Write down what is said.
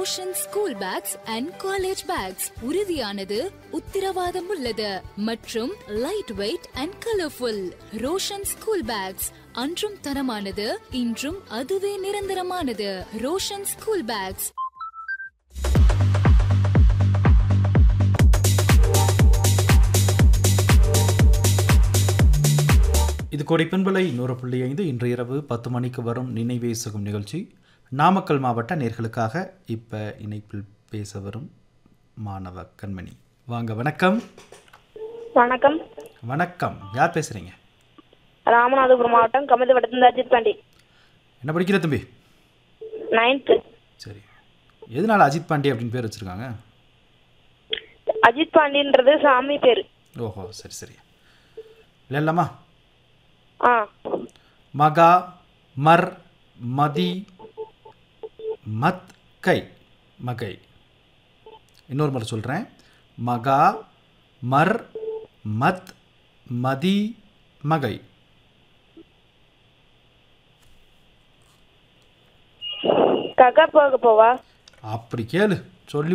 Roshan school bags and college bags உறுதியானது உத்தரவாதம் உள்ளது மற்றும் light weight and colourful Roshan school bags அன்றும் தரமானது இன்றும் அதுவே நிரந்தரமானது ரோஷன் ஸ்கூல் பேக்ஸ் இது கோடை பெண்பலை நூறு புள்ளி ஐந்து இன்று இரவு பத்து மணிக்கு வரும் நினைவே சுகம் நிகழ்ச்சி நாமக்கல் மாவட்ட நேர்களுக்காக இப்போ இணைப்பில் பேச வரும் மாணவ கண்மணி வாங்க வணக்கம் வணக்கம் வணக்கம் யார் பேசுகிறீங்க ராமநாதபுரம் மாவட்டம் கமது வட்டத்திலிருந்து அஜித் பாண்டி என்ன படிக்கிற தம்பி நைன்த்து சரி எதனால் அஜித் பாண்டி அப்படின்னு பேர் வச்சுருக்காங்க அஜித் பாண்டின்றது சாமி பேர் ஓஹோ சரி சரி இல்லைல்லாமா ஆ மகா மர் மதி மத் கை மகை இன்னொரு முறை சொல்கிறேன் மகா மர் மத் மதி மகை கக்கா போக போவா அப்படி கேளு சொல்லி